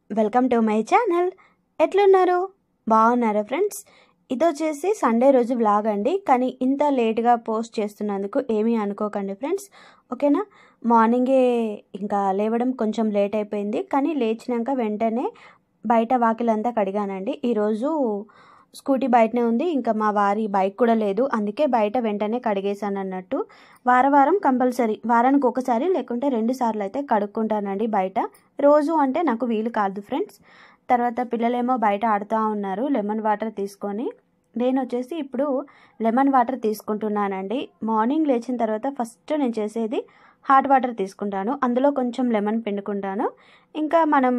welcome to my channel ఎట్లున్నారు బాగున్నారా friends ఇది వచ్చేసి సండే రోజు వ్లాగ్ అండి కానీ ఇంత లేట్గా పోస్ట్ చేస్తున్నందుకు ఏమీ అనుకోకండి ఫ్రెండ్స్ ఓకేనా మార్నింగే ఇంకా లేవడం కొంచెం లేట్ అయిపోయింది కానీ లేచినాక వెంటనే బయట వాకిలంతా కడిగానండి ఈరోజు స్కూటీ బయటనే ఉంది ఇంకా మా వారి బైక్ కూడా లేదు అందుకే బయట వెంటనే కడిగేశాను అన్నట్టు వార వారం కంపల్సరీ వారానికి ఒకసారి లేకుంటే రెండు సార్లు అయితే కడుక్కుంటానండి బయట రోజు అంటే నాకు వీలు కాదు ఫ్రెండ్స్ తర్వాత పిల్లలేమో బయట ఆడుతూ ఉన్నారు లెమన్ వాటర్ తీసుకొని నేను వచ్చేసి ఇప్పుడు లెమన్ వాటర్ తీసుకుంటున్నానండి మార్నింగ్ లేచిన తర్వాత ఫస్ట్ నేను చేసేది హాట్ వాటర్ తీసుకుంటాను అందులో కొంచెం లెమన్ పిండుకుంటాను ఇంకా మనం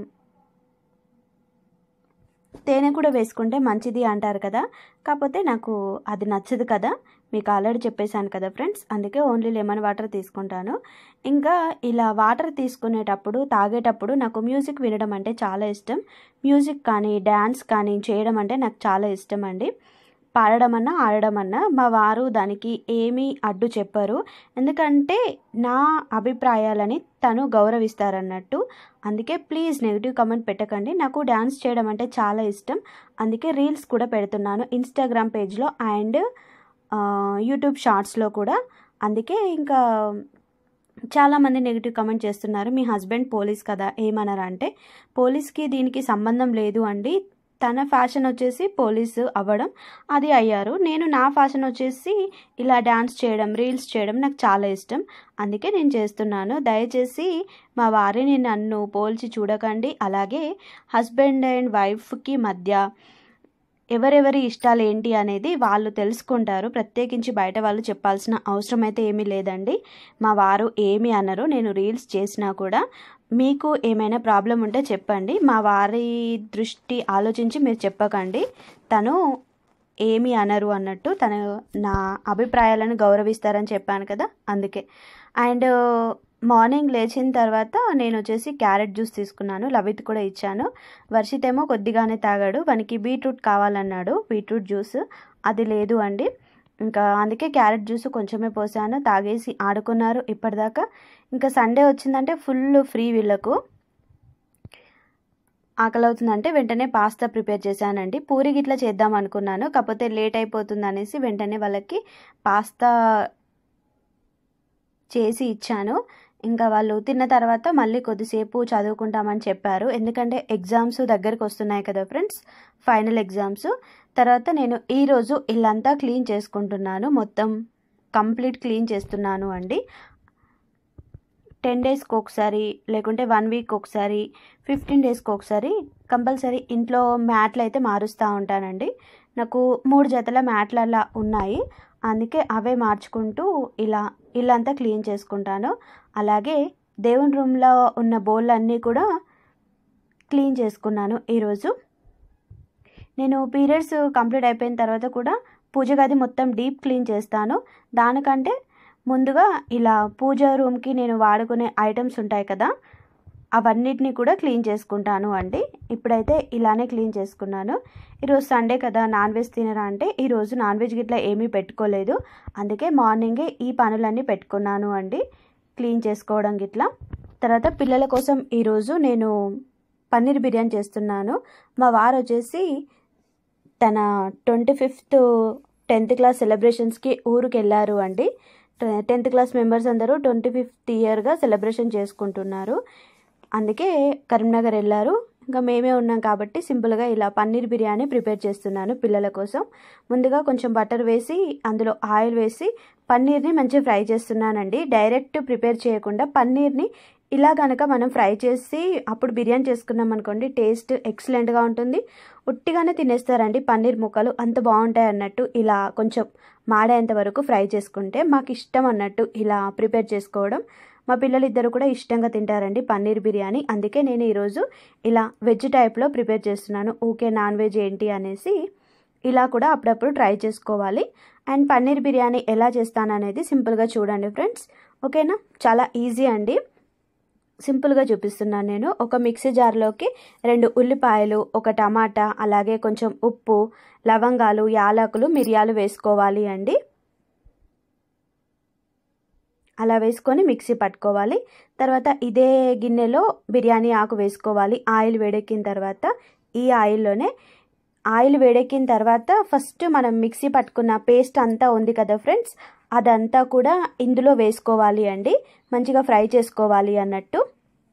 తేనె కూడా వేసుకుంటే మంచిది అంటారు కదా కాకపోతే నాకు అది నచ్చదు కదా మీకు ఆల్రెడీ చెప్పేశాను కదా ఫ్రెండ్స్ అందుకే ఓన్లీ లెమన్ వాటర్ తీసుకుంటాను ఇంకా ఇలా వాటర్ తీసుకునేటప్పుడు తాగేటప్పుడు నాకు మ్యూజిక్ వినడం అంటే చాలా ఇష్టం మ్యూజిక్ కానీ డ్యాన్స్ కానీ చేయడం అంటే నాకు చాలా ఇష్టం అండి పాడడం అన్నా ఆడడం అన్నా మా వారు దానికి ఏమీ అడ్డు చెప్పరు ఎందుకంటే నా అభిప్రాయాలని తను గౌరవిస్తారన్నట్టు అందుకే ప్లీజ్ నెగిటివ్ కామెంట్ పెట్టకండి నాకు డ్యాన్స్ చేయడం అంటే చాలా ఇష్టం అందుకే రీల్స్ కూడా పెడుతున్నాను ఇన్స్టాగ్రామ్ పేజ్లో అండ్ యూట్యూబ్ షార్ట్స్లో కూడా అందుకే ఇంకా చాలామంది నెగిటివ్ కామెంట్ చేస్తున్నారు మీ హస్బెండ్ పోలీస్ కదా ఏమన్నారా అంటే పోలీస్కి దీనికి సంబంధం లేదు అండి తన ఫ్యాషన్ వచ్చేసి పోలీసు అవ్వడం అది అయ్యారు నేను నా ఫ్యాషన్ వచ్చేసి ఇలా డ్యాన్స్ చేయడం రీల్స్ చేయడం నాకు చాలా ఇష్టం అందుకే నేను చేస్తున్నాను దయచేసి మా వారిని నన్ను పోల్చి చూడకండి అలాగే హస్బెండ్ అండ్ వైఫ్కి మధ్య ఎవరెవరి ఇష్టాలు ఏంటి అనేది వాళ్ళు తెలుసుకుంటారు ప్రత్యేకించి బయట వాళ్ళు చెప్పాల్సిన అవసరం అయితే ఏమీ లేదండి మా వారు ఏమి అనరు నేను రీల్స్ చేసినా కూడా మీకు ఏమైనా ప్రాబ్లం ఉంటే చెప్పండి మా వారి దృష్టి ఆలోచించి మీరు చెప్పకండి తను ఏమి అనరు అన్నట్టు తను నా అభిప్రాయాలను గౌరవిస్తారని చెప్పాను కదా అందుకే అండ్ మార్నింగ్ లేచిన తర్వాత నేను వచ్చేసి క్యారెట్ జ్యూస్ తీసుకున్నాను లవిత్ కూడా ఇచ్చాను వర్షిత్ ఏమో కొద్దిగానే తాగాడు వానికి బీట్రూట్ కావాలన్నాడు బీట్రూట్ జ్యూస్ అది లేదు అండి ఇంకా అందుకే క్యారెట్ జ్యూస్ కొంచెమే పోసాను తాగేసి ఆడుకున్నారు ఇప్పటిదాకా ఇంకా సండే వచ్చిందంటే ఫుల్ ఫ్రీ వీళ్ళకు ఆకలి అవుతుందంటే వెంటనే పాస్తా ప్రిపేర్ చేశానండి పూరి గిట్లా చేద్దాం అనుకున్నాను కాకపోతే లేట్ అయిపోతుంది అనేసి వెంటనే వాళ్ళకి పాస్తా చేసి ఇచ్చాను ఇంకా వాళ్ళు తిన్న తర్వాత మళ్ళీ కొద్దిసేపు చదువుకుంటామని చెప్పారు ఎందుకంటే ఎగ్జామ్స్ దగ్గరికి వస్తున్నాయి కదా ఫ్రెండ్స్ ఫైనల్ ఎగ్జామ్స్ తర్వాత నేను ఈరోజు ఇల్లంతా క్లీన్ చేసుకుంటున్నాను మొత్తం కంప్లీట్ క్లీన్ చేస్తున్నాను అండి టెన్ డేస్కి ఒకసారి లేకుంటే వన్ వీక్ ఒకసారి ఫిఫ్టీన్ డేస్కి ఒకసారి కంపల్సరీ ఇంట్లో మ్యాట్లు అయితే మారుస్తూ ఉంటానండి నాకు మూడు జతల మ్యాట్లు అలా ఉన్నాయి అందుకే అవే మార్చుకుంటూ ఇలా ఇల్లంతా క్లీన్ చేసుకుంటాను అలాగే దేవుని రూమ్లో ఉన్న బౌల్ అన్నీ కూడా క్లీన్ చేసుకున్నాను ఈరోజు నేను పీరియడ్స్ కంప్లీట్ అయిపోయిన తర్వాత కూడా పూజ గది మొత్తం డీప్ క్లీన్ చేస్తాను దానికంటే ముందుగా ఇలా పూజ రూమ్కి నేను వాడుకునే ఐటమ్స్ ఉంటాయి కదా అవన్నిటిని కూడా క్లీన్ చేసుకుంటాను అండి ఇప్పుడైతే ఇలానే క్లీన్ చేసుకున్నాను ఈరోజు సండే కదా నాన్ వెజ్ తినరా అంటే ఈరోజు నాన్ వెజ్ గిట్లా ఏమీ పెట్టుకోలేదు అందుకే మార్నింగే ఈ పనులన్నీ పెట్టుకున్నాను అండి క్లీన్ చేసుకోవడం గిట్లా తర్వాత పిల్లల కోసం ఈరోజు నేను పన్నీర్ బిర్యానీ చేస్తున్నాను మా వారు వచ్చేసి తన ట్వంటీ ఫిఫ్త్ టెన్త్ క్లాస్ సెలబ్రేషన్స్కి ఊరికి వెళ్ళారు అండి టెన్త్ క్లాస్ మెంబర్స్ అందరూ ట్వంటీ ఫిఫ్త్ ఇయర్గా సెలబ్రేషన్ చేసుకుంటున్నారు అందుకే కరీంనగర్ వెళ్ళారు ఇంకా మేమే ఉన్నాం కాబట్టి సింపుల్గా ఇలా పన్నీర్ బిర్యానీ ప్రిపేర్ చేస్తున్నాను పిల్లల కోసం ముందుగా కొంచెం బటర్ వేసి అందులో ఆయిల్ వేసి పన్నీర్ని మంచిగా ఫ్రై చేస్తున్నానండి డైరెక్ట్ ప్రిపేర్ చేయకుండా పన్నీర్ని ఇలా కనుక మనం ఫ్రై చేసి అప్పుడు బిర్యానీ చేసుకున్నాం అనుకోండి టేస్ట్ ఎక్సలెంట్గా ఉంటుంది ఉట్టిగానే తినేస్తారండి పన్నీర్ ముక్కలు అంత బాగుంటాయి అన్నట్టు ఇలా కొంచెం మాడేంత వరకు ఫ్రై చేసుకుంటే మాకు ఇష్టం అన్నట్టు ఇలా ప్రిపేర్ చేసుకోవడం మా పిల్లలు ఇద్దరు కూడా ఇష్టంగా తింటారండి పన్నీర్ బిర్యానీ అందుకే నేను ఈరోజు ఇలా వెజ్ టైప్లో ప్రిపేర్ చేస్తున్నాను ఓకే నాన్ వెజ్ ఏంటి అనేసి ఇలా కూడా అప్పుడప్పుడు ట్రై చేసుకోవాలి అండ్ పన్నీర్ బిర్యానీ ఎలా చేస్తాను అనేది సింపుల్గా చూడండి ఫ్రెండ్స్ ఓకేనా చాలా ఈజీ అండి సింపుల్గా చూపిస్తున్నాను నేను ఒక మిక్సీ జార్లోకి రెండు ఉల్లిపాయలు ఒక టమాటా అలాగే కొంచెం ఉప్పు లవంగాలు యాలకులు మిరియాలు వేసుకోవాలి అండి అలా వేసుకొని మిక్సీ పట్టుకోవాలి తర్వాత ఇదే గిన్నెలో బిర్యానీ ఆకు వేసుకోవాలి ఆయిల్ వేడెక్కిన తర్వాత ఈ ఆయిల్లోనే ఆయిల్ వేడెక్కిన తర్వాత ఫస్ట్ మనం మిక్సీ పట్టుకున్న పేస్ట్ అంతా ఉంది కదా ఫ్రెండ్స్ అదంతా కూడా ఇందులో వేసుకోవాలి అండి మంచిగా ఫ్రై చేసుకోవాలి అన్నట్టు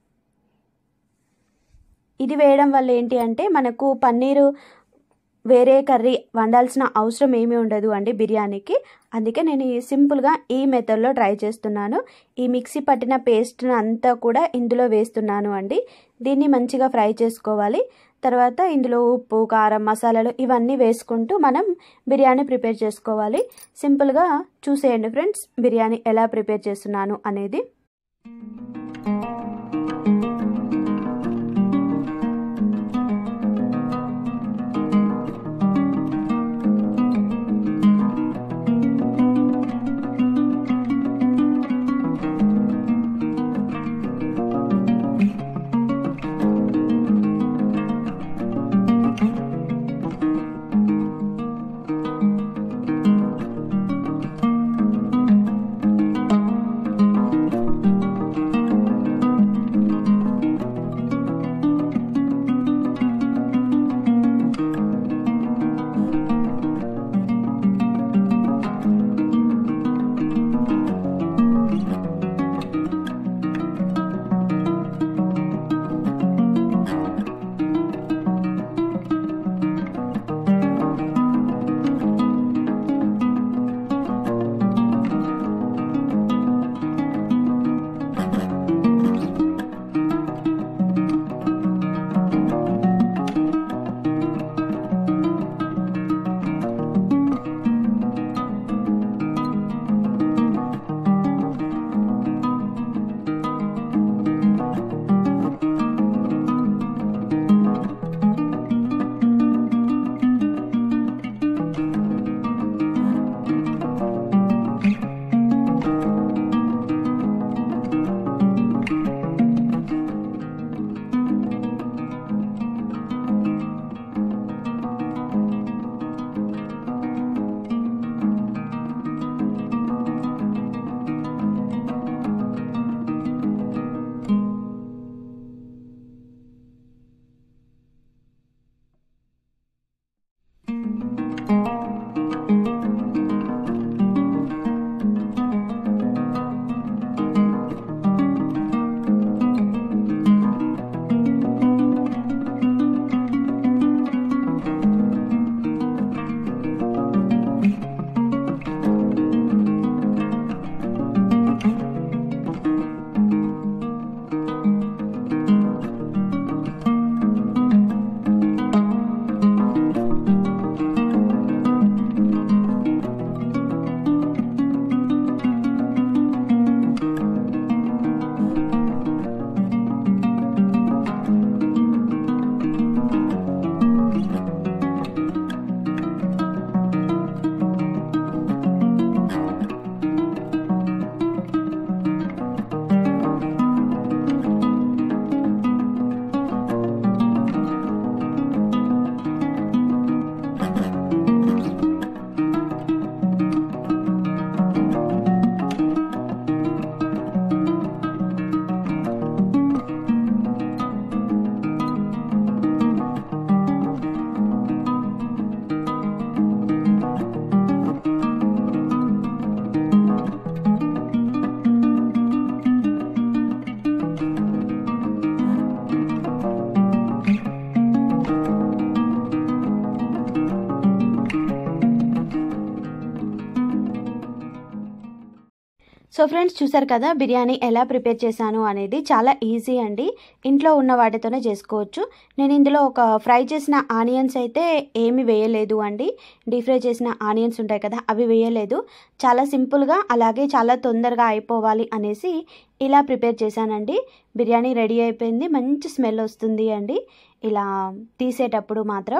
ఇది వేయడం వల్ల ఏంటి అంటే మనకు పన్నీరు వేరే కర్రీ వండాల్సిన అవసరం ఏమీ ఉండదు అండి బిర్యానీకి అందుకే నేను ఈ సింపుల్గా ఈ మెథడ్లో ట్రై చేస్తున్నాను ఈ మిక్సీ పట్టిన పేస్ట్ని అంతా కూడా ఇందులో వేస్తున్నాను అండి దీన్ని మంచిగా ఫ్రై చేసుకోవాలి తర్వాత ఇందులో ఉప్పు కారం మసాలాలు ఇవన్నీ వేసుకుంటూ మనం బిర్యానీ ప్రిపేర్ చేసుకోవాలి సింపుల్గా చూసేయండి ఫ్రెండ్స్ బిర్యానీ ఎలా ప్రిపేర్ చేస్తున్నాను అనేది సో ఫ్రెండ్స్ చూసారు కదా బిర్యానీ ఎలా ప్రిపేర్ చేశాను అనేది చాలా ఈజీ అండి ఇంట్లో ఉన్న వాటితోనే చేసుకోవచ్చు నేను ఇందులో ఒక ఫ్రై చేసిన ఆనియన్స్ అయితే ఏమి వేయలేదు అండి డీప్ ఫ్రై చేసిన ఆనియన్స్ ఉంటాయి కదా అవి వేయలేదు చాలా సింపుల్గా అలాగే చాలా తొందరగా అయిపోవాలి అనేసి ఇలా ప్రిపేర్ చేశానండి బిర్యానీ రెడీ అయిపోయింది మంచి స్మెల్ వస్తుంది అండి ఇలా తీసేటప్పుడు మాత్రం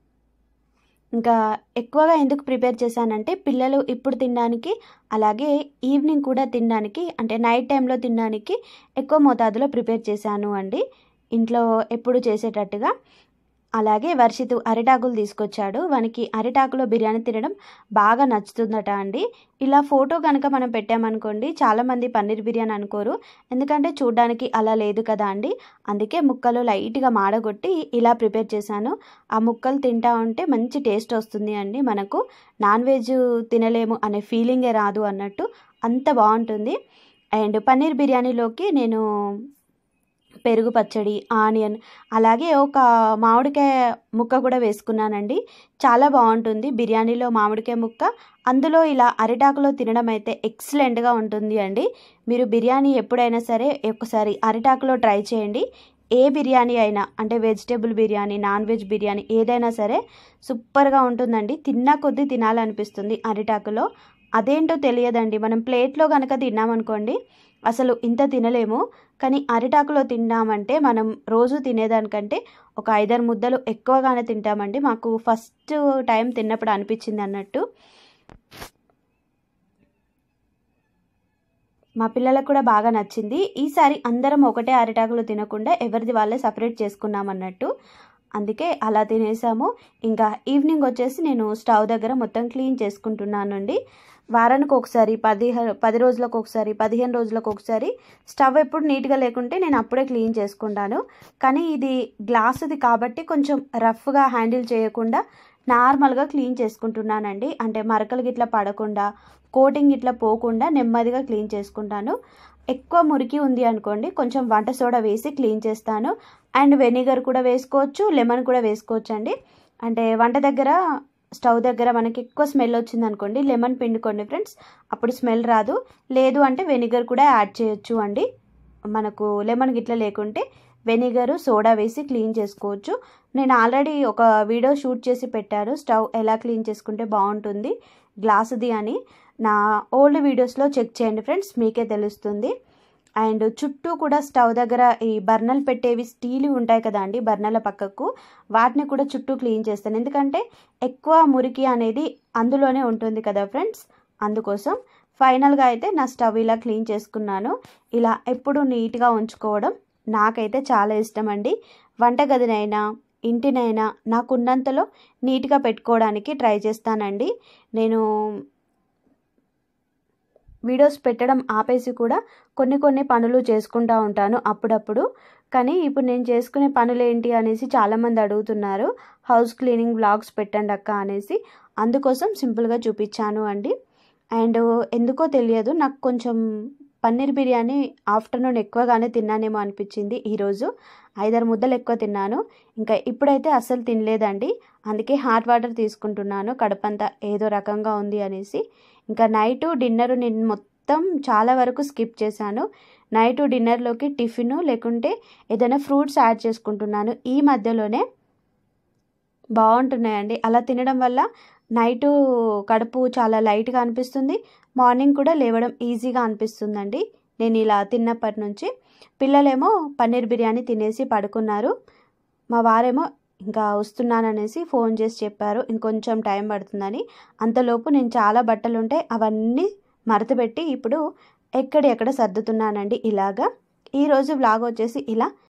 ఇంకా ఎక్కువగా ఎందుకు ప్రిపేర్ చేశానంటే పిల్లలు ఇప్పుడు తినడానికి అలాగే ఈవినింగ్ కూడా తినడానికి అంటే నైట్ టైంలో తినడానికి ఎక్కువ మోతాదులో ప్రిపేర్ చేశాను అండి ఇంట్లో ఎప్పుడు చేసేటట్టుగా అలాగే వర్షిత్ అరిటాకులు తీసుకొచ్చాడు వానికి అరిటాకులో బిర్యానీ తినడం బాగా నచ్చుతుందట అండి ఇలా ఫోటో కనుక మనం పెట్టామనుకోండి చాలామంది పన్నీర్ బిర్యానీ అనుకోరు ఎందుకంటే చూడడానికి అలా లేదు కదా అండి అందుకే ముక్కలు లైట్గా మాడగొట్టి ఇలా ప్రిపేర్ చేశాను ఆ ముక్కలు తింటా ఉంటే మంచి టేస్ట్ వస్తుంది అండి మనకు నాన్ వెజ్ తినలేము అనే ఫీలింగే రాదు అన్నట్టు అంత బాగుంటుంది అండ్ పన్నీర్ బిర్యానీలోకి నేను పెరుగు పచ్చడి ఆనియన్ అలాగే ఒక మామిడికాయ ముక్క కూడా వేసుకున్నానండి చాలా బాగుంటుంది బిర్యానీలో మామిడికాయ ముక్క అందులో ఇలా అరిటాకులో తినడం అయితే ఎక్సలెంట్గా ఉంటుంది అండి మీరు బిర్యానీ ఎప్పుడైనా సరే ఒకసారి అరిటాకులో ట్రై చేయండి ఏ బిర్యానీ అయినా అంటే vegetable biryani non veg biryani ఏదైనా సరే సూపర్గా ఉంటుందండి తిన్నా కొద్దీ తినాలనిపిస్తుంది అరిటాకులో అదేంటో తెలియదండి మనం ప్లేట్లో కనుక తిన్నామనుకోండి అసలు ఇంత తినలేము కానీ అరిటాకులో తిన్నామంటే మనం రోజు తినేదానికంటే ఒక ఐదారు ముద్దలు ఎక్కువగానే తింటామండి మాకు ఫస్ట్ టైం తిన్నప్పుడు అనిపించింది అన్నట్టు మా పిల్లలకు కూడా బాగా నచ్చింది ఈసారి అందరం ఒకటే అరిటాకులు తినకుండా ఎవరిది వాళ్ళే సపరేట్ చేసుకున్నాం అన్నట్టు అందుకే అలా తినేసాము ఇంకా ఈవినింగ్ వచ్చేసి నేను స్టవ్ దగ్గర మొత్తం క్లీన్ చేసుకుంటున్నానండి వారానికి ఒకసారి పది పది రోజులకు ఒకసారి పదిహేను రోజులకు ఒకసారి స్టవ్ ఎప్పుడు నీట్గా లేకుంటే నేను అప్పుడే క్లీన్ చేసుకుంటాను కానీ ఇది గ్లాసుది కాబట్టి కొంచెం రఫ్గా హ్యాండిల్ చేయకుండా నార్మల్గా క్లీన్ చేసుకుంటున్నానండి అంటే మరకలు గిట్లా పడకుండా కోటింగ్ ఇట్లా పోకుండా నెమ్మదిగా క్లీన్ చేసుకుంటాను ఎక్కువ మురికి ఉంది అనుకోండి కొంచెం వంట సోడా వేసి క్లీన్ చేస్తాను అండ్ వెనిగర్ కూడా వేసుకోవచ్చు లెమన్ కూడా వేసుకోవచ్చు అండి అంటే వంట దగ్గర స్టవ్ దగ్గర మనకి ఎక్కువ స్మెల్ వచ్చింది అనుకోండి లెమన్ పిండుకోండి ఫ్రెండ్స్ అప్పుడు స్మెల్ రాదు లేదు అంటే వెనిగర్ కూడా యాడ్ చేయొచ్చు అండి మనకు లెమన్ గిట్ల లేకుంటే వెనిగరు సోడా వేసి క్లీన్ చేసుకోవచ్చు నేను ఆల్రెడీ ఒక వీడియో షూట్ చేసి పెట్టాను స్టవ్ ఎలా క్లీన్ చేసుకుంటే బాగుంటుంది గ్లాసుది అని నా ఓల్డ్ వీడియోస్లో చెక్ చేయండి ఫ్రెండ్స్ మీకే తెలుస్తుంది అండ్ చుట్టూ కూడా స్టవ్ దగ్గర ఈ బర్నలు పెట్టేవి స్టీల్ ఉంటాయి కదా అండి బర్నల పక్కకు వాటిని కూడా చుట్టూ క్లీన్ చేస్తాను ఎందుకంటే ఎక్కువ మురికి అనేది అందులోనే ఉంటుంది కదా ఫ్రెండ్స్ అందుకోసం ఫైనల్గా అయితే నా స్టవ్ ఇలా క్లీన్ చేసుకున్నాను ఇలా ఎప్పుడు నీట్గా ఉంచుకోవడం నాకైతే చాలా ఇష్టం అండి వంటగదినైనా ఇంటినైనా నాకున్నంతలో నీట్గా పెట్టుకోవడానికి ట్రై చేస్తానండి నేను వీడియోస్ పెట్టడం ఆపేసి కూడా కొన్ని కొన్ని పనులు చేసుకుంటూ ఉంటాను అప్పుడప్పుడు కానీ ఇప్పుడు నేను చేసుకునే పనులు ఏంటి అనేసి చాలామంది అడుగుతున్నారు హౌస్ క్లీనింగ్ బ్లాగ్స్ పెట్టండి అక్క అనేసి అందుకోసం సింపుల్గా చూపించాను అండి అండ్ ఎందుకో తెలియదు నాకు కొంచెం పన్నీర్ బిర్యానీ ఆఫ్టర్నూన్ ఎక్కువగానే తిన్నానేమో అనిపించింది ఈరోజు ఐదారు ముద్దలు ఎక్కువ తిన్నాను ఇంకా ఇప్పుడైతే అస్సలు తినలేదండి అందుకే హాట్ వాటర్ తీసుకుంటున్నాను కడుపంతా ఏదో రకంగా ఉంది అనేసి ఇంకా నైట్ డిన్నర్ నేను మొత్తం చాలా వరకు స్కిప్ చేశాను నైట్ డిన్నర్లోకి టిఫిన్ లేకుంటే ఏదైనా ఫ్రూట్స్ యాడ్ చేసుకుంటున్నాను ఈ మధ్యలోనే బాగుంటున్నాయండి అలా తినడం వల్ల నైట్ కడుపు చాలా లైట్గా అనిపిస్తుంది మార్నింగ్ కూడా లేవడం ఈజీగా అనిపిస్తుందండి నేను ఇలా తిన్నప్పటి నుంచి పిల్లలేమో పన్నీర్ బిర్యానీ తినేసి పడుకున్నారు మా వారేమో ఇంకా వస్తున్నాననేసి ఫోన్ చేసి చెప్పారు ఇంకొంచెం టైం పడుతుందని అంతలోపు నేను చాలా బట్టలు ఉంటే అవన్నీ మరతపెట్టి ఇప్పుడు ఎక్కడెక్కడ సర్దుతున్నానండి ఇలాగా ఈరోజు వ్లాగ్ వచ్చేసి ఇలా